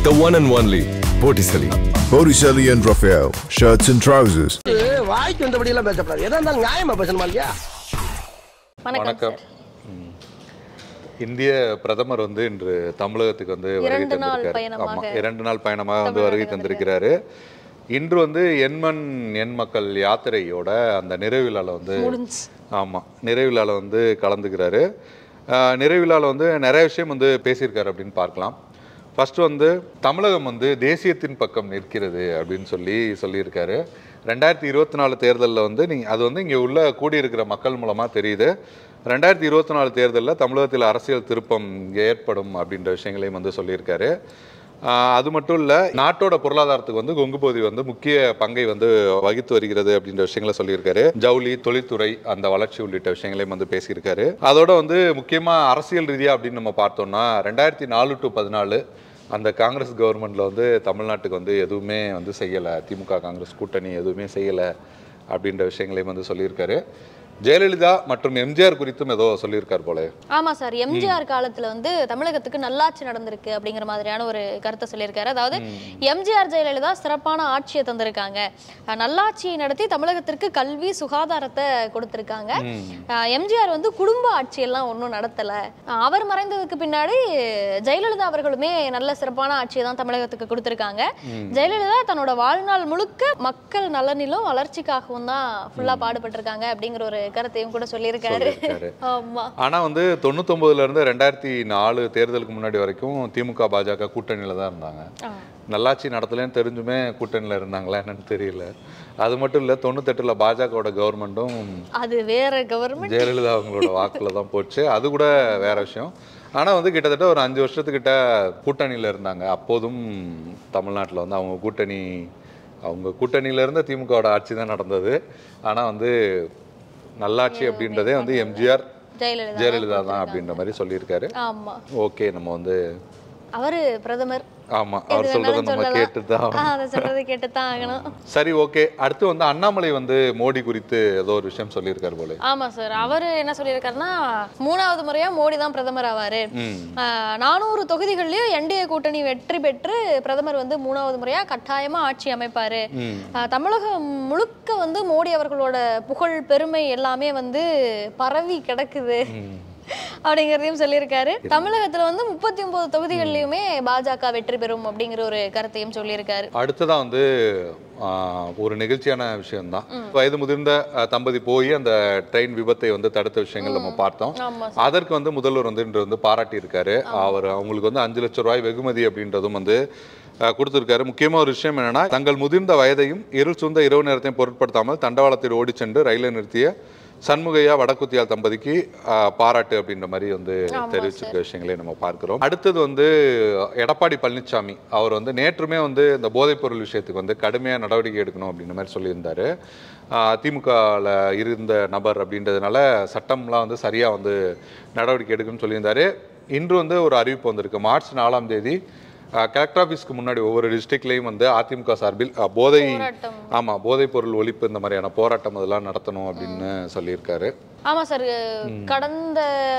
The one and only Botticelli. Botticelli and Raphael, shirts and trousers. வாய்க்கு வந்தபடி எல்லாம் பேசப்படாது எதா இருந்தாலும் நியாயமா பேசணுமா இல்லையா வணக்கம் வணக்கம் சார் ம். இந்திய பிரதமர் வந்து இன்று தமிழகத்துக்கு வந்து வருகை இரண்டு நாள் தந்திருக்காரு பயணமாக ஆமா இரண்டு நாள் பயணமாக வந்து தமிழகம் வருகை தந்திருக்கிறாரு இன்று வந்து எண்மண் எண் மக்கள் யாத்திரையோட அந்த நிறைவு விழால வந்து முடிஞ்சு ஆமா நிறைவு விழால வந்து கலந்துக்கிறாரு ஆஹ், நிறைவு விழால வந்து நிறைய விஷயம் வந்து பேசியிருக்காரு அப்படின்னு பார்க்கலாம் ஃபர்ஸ்ட் வந்து தமிழகம் வந்து தேசியத்தின் பக்கம் நிற்கிறது அப்படின்னு சொல்லி சொல்லியிருக்காரு ரெண்டாயிரத்தி இருபத்தி நாலு தேர்தலில் வந்து நீ அது வந்து இங்கே உள்ள கூடியிருக்கிற மக்கள் மூலமாக தெரியுது ரெண்டாயிரத்தி இருபத்தி நாலு தேர்தலில் தமிழகத்தில் அரசியல் திருப்பம் இங்கே ஏற்படும் அப்படின்ற விஷயங்களையும் வந்து சொல்லியிருக்காரு ஆஹ் அது மட்டும் இல்லை நாட்டோட பொருளாதாரத்துக்கு வந்து கொங்கு பகுதி வந்து முக்கிய பங்கை வந்து வகித்து வருகிறது அப்படின்ற விஷயங்களை சொல்லியிருக்காரு ஜவுளி தொழில்துறை அந்த வளர்ச்சி உள்ளிட்ட விஷயங்களையும் வந்து பேசியிருக்காரு அதோட வந்து முக்கியமாக அரசியல் ரீதியாக அப்படின்னு நம்ம பார்த்தோம்னா ரெண்டாயிரத்தி நாலு டு பதினாலு அந்த காங்கிரஸ் கவர்மெண்ட்ல வந்து தமிழ்நாட்டுக்கு வந்து எதுவுமே வந்து செய்யலை திமுக காங்கிரஸ் கூட்டணி எதுவுமே செய்யலை அப்படின்ற விஷயங்களையும் வந்து சொல்லியிருக்காரு ஜெயலலிதா மற்றும் எம்ஜிஆர் குறித்தும் ஏதோ சொல்லியிருக்கார் போல ஆமா சார் எம்ஜிஆர் காலத்துல வந்து தமிழகத்துக்கு நல்லாட்சி நடந்திருக்கு அப்படிங்கிற மாதிரியான ஒரு கருத்தை சொல்லியிருக்காரு அதாவது எம்ஜிஆர் ஜெயலலிதா சிறப்பான ஆட்சியை தந்திருக்காங்க அஹ் நல்லாட்சியை நடத்தி தமிழகத்திற்கு கல்வி சுகாதாரத்தை கொடுத்திருக்காங்க அஹ் எம்ஜிஆர் வந்து குடும்ப ஆட்சியெல்லாம் ஒன்றும் நடத்தல அஹ் அவர் மறைந்ததுக்கு பின்னாடி ஜெயலலிதா அவர்களுமே நல்ல சிறப்பான ஆட்சியை தான் தமிழகத்துக்கு கொடுத்திருக்காங்க ஜெயலலிதா தன்னோட வாழ்நாள் முழுக்க மக்கள் நலனிலும் வளர்ச்சிக்காகவும் தான் ஃபுல்லா பாடுபட்டிருக்காங்க அப்படிங்கிற ஒரு கருத்தையும் கூட சொல்லியிருக்காரு சொல்லியிருக்காரு. ஆமா ஆனா வந்து தொண்ணூத்தொன்பதுல இருந்து ரெண்டாயிரத்தி நாலு தேர்தலுக்கு முன்னாடி வரைக்கும் திமுக பாஜக கூட்டணியில தான் இருந்தாங்க ஆ. நல்லாட்சி நடத்தலன்னு தெரிஞ்சுமே கூட்டணியில இருந்தாங்களா என்னன்னு தெரியல அது மட்டும் இல்ல தொண்ணூத்தெட்டுல பாஜகவோட கவர்மெண்ட்டும் அது வேற கவர்மெண்ட் ஜெயலலிதா அவங்களோட வாக்குல தான் போச்சு அது கூட வேற விஷயம் ஆனா வந்து கிட்டத்தட்ட ஒரு அஞ்சு வருஷத்துக்கிட்ட கூட்டணியில இருந்தாங்க அப்போதும் தமிழ்நாட்டுல வந்து அவங்க கூட்டணி அவங்க கூட்டணியில இருந்த திமுகவோட ஆட்சி தான் நடந்தது ஆனா வந்து நல்லாட்சி அப்படின்றதே வந்து எம்ஜிஆர் ஜெயலலிதா ஜெயலலிதா தான் அப்படின்ற மாதிரி சொல்லியிருக்காரு ஆமா ஓகே நம்ம வந்து அவரு பிரதமர் ஆமா அவர் எது சொல்றதை வேணாலும் நம்ம சொல்லலாம். கேட்டு தான் ஆ, அதை சொல்றது கேட்டுத்தான் ஆகணும் சரி ஓகே அடுத்து வந்து அண்ணாமலை வந்து மோடி குறித்து ஏதோ ஒரு விஷயம் சொல்லியிருக்காரு போல ஆமா சார் அவரு என்ன சொல்லியிருக்காருன்னா மூணாவது முறையா மோடி தான் பிரதமர் ஆவாரு ம் ஆஹ், நானூறு தொகுதிகள்லயும் என்டிஏ கூட்டணி வெற்றி பெற்று பிரதமர் வந்து மூணாவது முறையா கட்டாயமா ஆட்சி அமைப்பாரு ம் ஆஹ், தமிழகம் முழுக்க வந்து மோடி அவர்களோட புகழ் பெருமை எல்லாமே வந்து பரவி கிடக்குது அப்படிங்கிறதையும் சொல்லியிருக்காரு தமிழகத்துல வந்து முப்பத்தி ஒன்பது தொகுதிகள்லயுமே பாஜக வெற்றி பெறும் அப்படிங்கிற ஒரு கருத்தையும் சொல்லியிருக்காரு அடுத்ததா வந்து ஆஹ், ஒரு நிகழ்ச்சியான விஷயம்தான் வயது முதிர்ந்த ஆஹ், தம்பதி போய் அந்த ட்ரெயின் விபத்தை வந்து தடுத்த விஷயங்கள் நம்ம பார்த்தோம் ஆமா அதற்கு வந்து முதல்வர் வந்து இன்று வந்து பாராட்டி இருக்காரு அவர் அவங்களுக்கு வந்து அஞ்சு லட்சம் ரூபாய் வெகுமதி அப்படின்றதும் வந்து ஆஹ், கொடுத்திருக்காரு முக்கியமா ஒரு விஷயம் என்னன்னா தங்கள் முதிர்ந்த வயதையும் இருள் சூழ்ந்த இரவு நேரத்தையும் பொருட்படுத்தாமல் தண்டவாளத்தில் ஓடி சென்று ரயிலை நிறுத்திய சண்முகையா வடக்குத்தியால் தம்பதிக்கு ஆஹ், பாராட்டு அப்படின்ற மாதிரி வந்து தெரிவிச்சிருக்க விஷயங்களை நம்ம பார்க்கிறோம் அடுத்தது வந்து எடப்பாடி பழனிசாமி அவர் வந்து நேற்றுமே வந்து இந்த போதைப்பொருள் விஷயத்துக்கு வந்து கடுமையாக நடவடிக்கை எடுக்கணும் அப்படின்ற மாதிரி சொல்லியிருந்தாரு திமுகவில் இருந்த நபர் அப்படின்றதுனால சட்டம்லாம் வந்து சரியாக வந்து நடவடிக்கை எடுக்கணும்னு சொல்லியிருந்தாரு இன்று வந்து ஒரு அறிவிப்பு வந்திருக்கு மார்ச் நாலாம் தேதி கலெக்டர் ஆஃபீஸ்க்கு முன்னாடி ஒவ்வொரு டிஸ்ட்ரிக்ட்லேயும் வந்து அதிமுக சார்பில் அஹ், போதை போராட்டம் ஆமா போதைப் பொருள் ஒழிப்பு இந்த மாதிரியான போராட்டம் அதெல்லாம் நடத்தணும் அப்படின்னு சொல்லியிருக்காரு ஆமா சார் கடந்த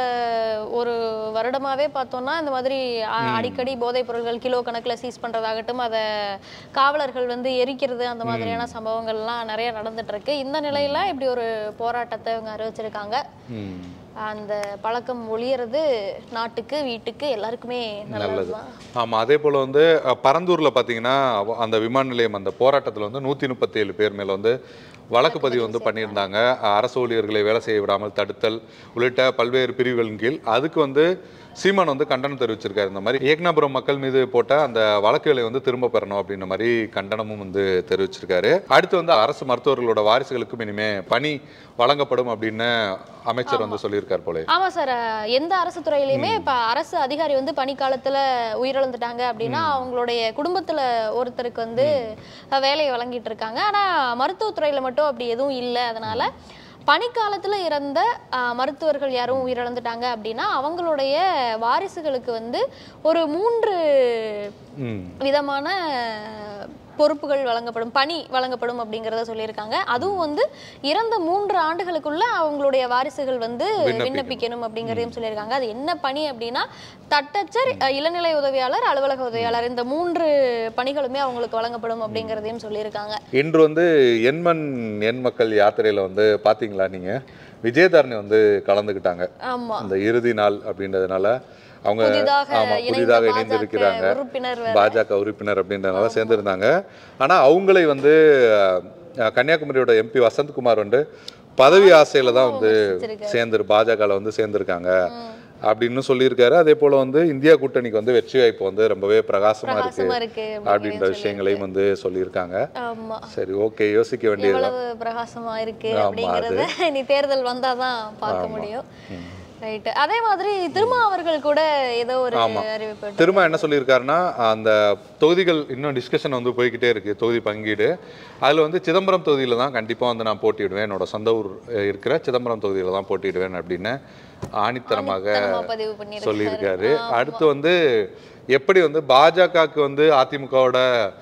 ஒரு வருடமாவே பார்த்தோம்னா இந்த மாதிரி அ- அடிக்கடி போதைப் பொருட்கள் கிலோ கணக்குல சீஸ் பண்றதாகட்டும் அதை காவலர்கள் வந்து எரிக்கிறது அந்த மாதிரியான சம்பவங்கள்லாம் நிறைய நடந்துட்டு இருக்கு இந்த நிலையில இப்படி ஒரு போராட்டத்தை இவங்க அறிவிச்சிருக்காங்க ம். அந்த பழக்கம் ஒழியறது நாட்டுக்கு வீட்டுக்கு எல்லாருக்குமே நல்லது நல்லதுதான் ஆமா அதே போல வந்து அஹ், பரந்தூர்ல பாத்தீங்கன்னா அவ- அந்த விமான நிலையம் அந்த போராட்டத்துல வந்து நூத்தி முப்பத்தி ஏழு பேர் மேல வந்து வழக்கு பதிவு வந்து பண்ணியிருந்தாங்க அஹ், அரசு ஊழியர்களை வேலை செய்ய விடாமல் தடுத்தல் உள்ளிட்ட பல்வேறு பிரிவுகளின் கீழ் அதுக்கு வந்து சீமான் வந்து கண்டனம் தெரிவிச்சிருக்காரு இந்த மாதிரி ஏக்னாபுரம் மக்கள் மீது போட்ட அந்த வழக்குகளை வந்து திரும்ப பெறணும் அப்படின்ற மாதிரி கண்டனமும் வந்து தெரிவிச்சிருக்காரு அடுத்து வந்து அரசு மருத்துவர்களோட வாரிசுகளுக்கும் இனிமே பணி வழங்கப்படும் அப்படின்னு அமைச்சர் வந்து சொல்லியிருக்கார் போல ஆமா சார் அஹ், எந்த அரசு துறையிலயுமே இப்ப அரசு அதிகாரி வந்து பணிக்காலத்துல உயிரிழந்துட்டாங்க அப்படின்னா அவங்களுடைய குடும்பத்துல ஒருத்தருக்கு வந்து அஹ், வேலையை வழங்கிட்டு இருக்காங்க ஆனா மருத்துவத்துறையில மட்டும் அப்படி எதுவும் இல்லை அதனால பணிக்காலத்துல இறந்த அஹ், மருத்துவர்கள் யாரும் உயிரிழந்துட்டாங்க அப்படின்னா அவங்களுடைய வாரிசுகளுக்கு வந்து ஒரு மூன்று ம் விதமான பொறுப்புகள் வழங்கப்படும் பணி வழங்கப்படும் அப்படிங்கறத சொல்லியிருக்காங்க அதுவும் வந்து இறந்த மூன்று ஆண்டுகளுக்குள்ள அவங்களுடைய வாரிசுகள் வந்து விண்ணப்பிக்கணும். விண்ணப்பிக்கணும் அப்படிங்கறதையும் சொல்லியிருக்காங்க அது என்ன பணி அப்படின்னா தட்டச்சர் அஹ், இளநிலை உதவியாளர் அலுவலக உதவியாளர் இந்த மூன்று பணிகளுமே அவங்களுக்கு வழங்கப்படும் அப்படிங்கறதையும் சொல்லியிருக்காங்க இன்று வந்து எண்மண் எண் மக்கள் யாத்திரையில வந்து பாத்தீங்களா நீங்க விஜயதாரணி வந்து கலந்துக்கிட்டாங்க ஆமா அந்த இறுதி நாள் அப்படின்றதுனால அவங்க புதிதாக ஆமா இணைந்த புதிதாக பாஜக இணைந்திருக்கிறாங்க உறுப்பினர் வேற. பாஜக உறுப்பினர் அப்படின்றதுனால சேர்ந்திருந்தாங்க ஆனா அவங்களை வந்து அஹ், கன்னியாகுமரியோட எம்பி வசந்த்குமார் வந்து பதவி ஆசையில தான் வந்து விமர்சிச்சிருக்காரு. சேர்ந்து பாஜகல வந்து சேர்ந்திருக்காங்க அப்படின்னு சொல்லியிருக்காரு அதே போல வந்து இந்தியா கூட்டணிக்கு வந்து வெற்றி வாய்ப்பு வந்து ரொம்பவே பிரகாசமா இருக்கு பிரகாசமா இருக்கு அப்படின்ற விஷயங்களையும் வந்து சொல்லியிருக்காங்க ஆமா சரி ஓகே யோசிக்க வேண்டியது எவ்வளவு பிரகாசமா இருக்கு ஆமா, அப்படிங்கறத இனி தேர்தல் வந்தாதான் பார்க்க முடியும் ரைட் அதே மாதிரி திருமா அவர்கள் கூட ஏதோ ஒரு அறிவிப்பு திரும்ப என்ன சொல்லியிருக்காருன்னா அந்த தொகுதிகள் இன்னும் டிஸ்கஷன் வந்து போய்கிட்டே இருக்கு தொகுதி பங்கீடு அதில் வந்து சிதம்பரம் தொகுதியில் தான் கண்டிப்பாக வந்து நான் போட்டியிடுவேன் என்னோட சொந்த ஊர் அஹ், இருக்கிற சிதம்பரம் தொகுதியில் தான் போட்டியிடுவேன் அப்படின்னு ஆணித்தரமாக ஆணித்தரமா பதிவு பண்ணியிருக்காரு. சொல்லியிருக்காரு அடுத்து வந்து எப்படி வந்து பாஜகவுக்கு வந்து அதிமுகவோட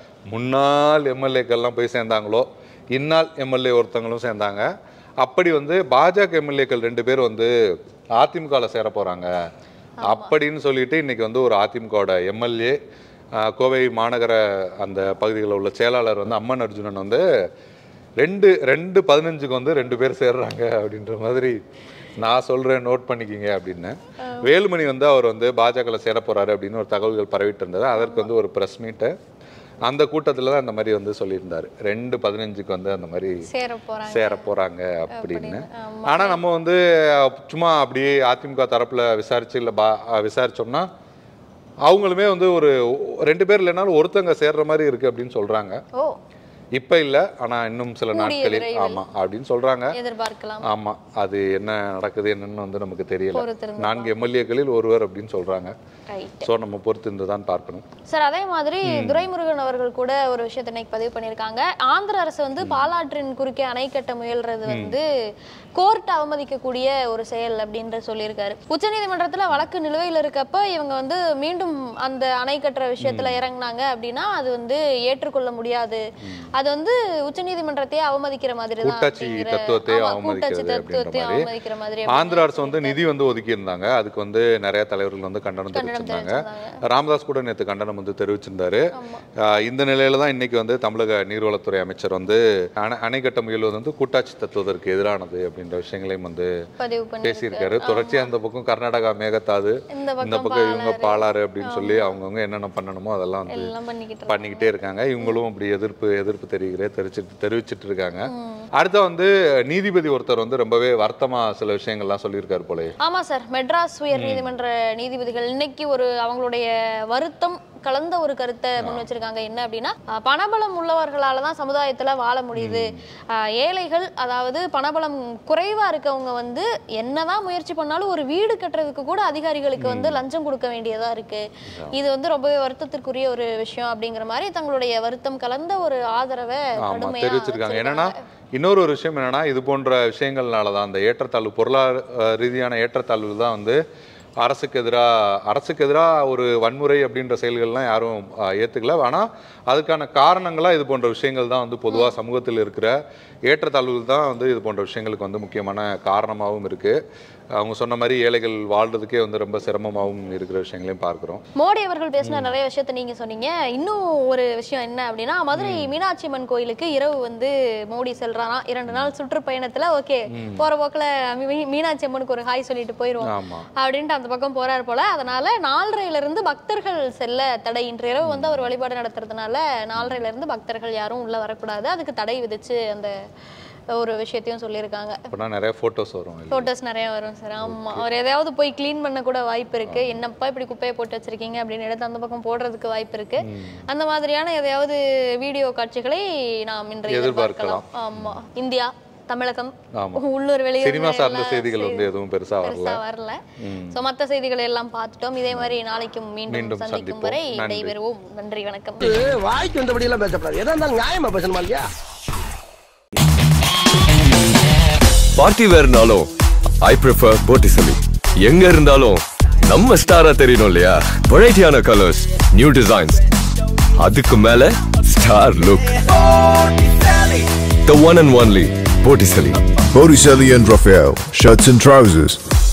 முன்னாள் எம்எல்ஏக்கள்லாம் போய் சேர்ந்தாங்களோ இந்நாள் எம்எல்ஏ ஒருத்தவங்களும் சேர்ந்தாங்க அப்படி வந்து பாஜக எம்எல்ஏக்கள் ரெண்டு பேர் வந்து அதிமுகவில் சேர போகிறாங்க அப்படின்னு சொல்லிட்டு இன்னைக்கு வந்து ஒரு அதிமுகவோட எம்எல்ஏ கோவை மாநகர அந்த பகுதிகளில் உள்ள செயலாளர் வந்து அம்மன் அர்ஜுனன் வந்து ரெண்டு ரெண்டு பதினஞ்சுக்கு வந்து ரெண்டு பேர் சேர்றாங்க அப்படின்ற மாதிரி நான் சொல்றேன் நோட் பண்ணிக்கிங்க அப்படின்னு வேலுமணி வந்து அவர் வந்து பாஜகவில் சேர போறாரு அப்படின்னு ஒரு தகவல்கள் பரவிட்டு இருந்தது அதற்கு வந்து ஒரு ப்ரெஸ் மீட்டு அந்த கூட்டத்தில் தான் அந்த மாதிரி வந்து சொல்லியிருந்தாரு ரெண்டு பதினஞ்சுக்கு வந்து அந்த மாதிரி சேர போறாங்க சேர போறாங்க அப்படின்னு ஆமா. ஆனா நம்ம வந்து அஹ், சும்மா அப்படியே அதிமுக தரப்புல விசாரிச்சு இல்ல பா அஹ், விசாரிச்சோம்னா அவங்களுமே வந்து ஒரு ரெண்டு பேர் இல்லைனாலும் ஒருத்தங்க சேர்ற மாதிரி இருக்கு அப்படின்னு சொல்றாங்க ஓ இப்ப இல்ல ஆனா இன்னும் சில கூடிய நாட்களில் விரைவில். ஆமா அப்படின்னு சொல்றாங்க எதிர்பார்க்கலாம் ஆமா அது என்ன நடக்குது என்னன்னு வந்து நமக்கு தெரியல பொறுத்திருந்து நான்கு எம்எல்ஏக்களில் ஒருவர் அப்படின்னு சொல்றாங்க ரைட் சோ நம்ம பொறுத்திருந்து தான் பார்க்கணும் சார் அதே மாதிரி துரைமுருகன் அவர்கள் கூட ஒரு விஷயத்தை இன்னைக்கு பதிவு பண்ணியிருக்காங்க ஆந்திர அரசு வந்து பாலாற்றின் குறுக்கே அணை கட்ட முயல்றது வந்து கோர்ட் அவமதிக்கக்கூடிய ஒரு செயல் அப்படின்ற சொல்லியிருக்காரு உச்சநீதிமன்றத்துல வழக்கு நிலுவையில் இருக்கப்ப இவங்க வந்து மீண்டும் அந்த அணை கட்டுற விஷயத்துல இறங்குனாங்க அப்படின்னா அது வந்து ஏற்றுக்கொள்ள முடியாது அது வந்து உச்சநீதிமன்றத்தையே அவமதிக்கிற மாதிரி தான் கூட்டாட்சி அப்படிங்கிற- தத்துவத்தை ஆமா, அவமதிக்கிறது கூட்டாட்சி அப்படின்ற தத்துவத்தை மாதிரி. அவமதிக்கிற மாதிரி ஆந்திர அரசு வந்து நிதி வந்து ஒதுக்கி இருந்தாங்க அதுக்கு வந்து நிறைய தலைவர்கள் வந்து கண்டனம் கண்டனம் தெரிவிச்சிருந்தாங்க தெரிவிச்சிருந்தாங்க. ராமதாஸ் கூட நேற்று கண்டனம் வந்து தெரிவிச்சிருந்தாரு ஆஹ் இந்த நிலையில தான் இன்னைக்கு வந்து தமிழக நீர்வளத்துறை அமைச்சர் வந்து அணை அணை கட்ட முயல்வது வந்து கூட்டாட்சி தத்துவதற்கு எதிரானது அப்படின்ற விஷயங்களையும் வந்து பதிவு பண்ணி பேசியிருக்காரு தொடர்ச்சியா அந்த பக்கம் கர்நாடகா மேகத்தாது இந்த இந்த பக்கம் பக்கம் இவங்க பாலாறு அப்படின்னு சொல்லி அவங்கவுங்க என்னென்ன பண்ணணுமோ அதெல்லாம் வந்து எல்லாம் பண்ணிக்கிட்டு பண்ணிக்கிட்டே இருக்காங்க இவங்களும் அப்படி எதிர்ப்பு எதிர்ப்பு தெரிவிக்கிறே தெரிவிச்சிட்டு தெரிவிச்சிட்டு இருக்காங்க அடுத்த வந்து நீதிபதி ஒருத்தர் வந்து ரொம்பவே வருத்தமா சில விஷயங்கள்லாம் சொல்லியிருக்காரு போல ஆமா சார் மெட்ராஸ் உயர் நீதிமன்ற நீதிபதிகள் இன்னைக்கு ஒரு அவங்களுடைய வருத்தம் கலந்த ஒரு கருத்தை முன் வச்சிருக்காங்க என்ன அப்படின்னா அஹ், பணபலம் உள்ளவர்களால தான் சமுதாயத்துல வாழ முடியுது அஹ், ஏழைகள் அதாவது பணபலம் குறைவா இருக்கவங்க வந்து என்னதான் முயற்சி பண்ணாலும் ஒரு வீடு கட்டுறதுக்கு கூட அதிகாரிகளுக்கு வந்து லஞ்சம் கொடுக்க வேண்டியதா இருக்கு இது வந்து ரொம்பவே வருத்தத்திற்குரிய ஒரு விஷயம் அப்படிங்கிற மாதிரி தங்களுடைய வருத்தம் கலந்த ஒரு ஆதரவை ஆமா கடுமையா தெரிவிச்சிருக்காங்க என்னன்னா இன்னொரு ஒரு விஷயம் என்னன்னா இது போன்ற விஷயங்கள்னால தான் அந்த ஏற்றத்தாழ்வு பொருளாதார ரீதியான ஏற்றத்தாழ்வு தான் வந்து அரசுக்கு எதிராக அரசுக்கு எதிராக ஒரு வன்முறை அப்படின்ற செயல்கள்லாம் யாரும் ஆஹ், ஏத்துக்கல ஆனா அதுக்கான காரணங்களா இது போன்ற விஷயங்கள் தான் வந்து பொதுவா சமூகத்தில் இருக்கிற ஏற்றத்தாழ்வுகள் தான் வந்து இது போன்ற விஷயங்களுக்கு வந்து முக்கியமான காரணமாகவும் இருக்கு அவங்க சொன்ன மாதிரி ஏழைகள் வாழ்றதுக்கே வந்து ரொம்ப சிரமமாகவும் இருக்கிற விஷயங்களையும் பார்க்கிறோம் மோடி அவர்கள் பேசின நிறைய விஷயத்த நீங்க சொன்னீங்க இன்னும் ஒரு விஷயம் என்ன அப்படின்னா மதுரை மீனாட்சி அம்மன் கோயிலுக்கு இரவு வந்து மோடி செல்றாராம் இரண்டு நாள் சுற்றுப்பயணத்துல ஓகே போற போக்குல மீ- மீனாட்சி அம்மனுக்கு ஒரு ஹாய் சொல்லிட்டு போயிருவோம் ஆமா அப்படின்ட்டு அந்த பக்கம் போறாரு போல அதனால நாலரைல இருந்து பக்தர்கள் செல்ல தடை இன்று இரவு வந்து அவர் வழிபாடு நடத்துறதுனால நாலரைல இருந்து பக்தர்கள் யாரும் உள்ள வரக்கூடாது அதுக்கு தடை விதிச்சு அந்த ஒரு விஷயத்தையும் சொல்லியிருக்காங்க அப்படின்னா நிறைய போட்டோஸ் வரும் இல்லையா? போட்டோஸ் நிறைய வரும் சார் ஆமா அவர் எதையாவது போய் க்ளீன் பண்ண கூட வாய்ப்பு இருக்கு என்னப்பா இப்படி குப்பையை போட்டு வச்சிருக்கீங்க அப்படின்னு எடுத்து அந்த பக்கம் போடுறதுக்கு வாய்ப்பு இருக்கு அந்த மாதிரியான எதையாவது வீடியோ காட்சிகளை நாம் இன்று எதிர்பார்க்கலாம். எதிர்பார்க்கலாம் ஆமா இந்தியா தமிழகம் ஆமா. உள்ளூர் வெளியூர் சினிமா சார்ந்த செய்திகள் வந்து எதுவும் பெருசா வரல பெருசா வரல சோ மத்த செய்திகளை எல்லாம் பார்த்துட்டோம் இதே மாதிரி நாளைக்கும் மீண்டும் மீண்டும் சந்திக்கும் சந்திப்போம். வரை நன்றி. விடைபெறுவோம் நன்றி வணக்கம் வாய்க்கு வந்தபடி எல்லாம் பேசப்படாது எதா இருந்தாலும் நியாயமா பேசணுமா இல்லையா பார்ட்டி வேர்னாலும் ஐ ப்ரிஃபர் போட்டிசலி எங்க இருந்தாலும் நம்ம ஸ்டாரா தெரியணும் இல்லையா வெரைட்டியான கலர்ஸ் நியூ டிசைன்ஸ் அதுக்கு மேல style star look. The one and only Botticelli. Botticelli and Raphael, shirts and trousers.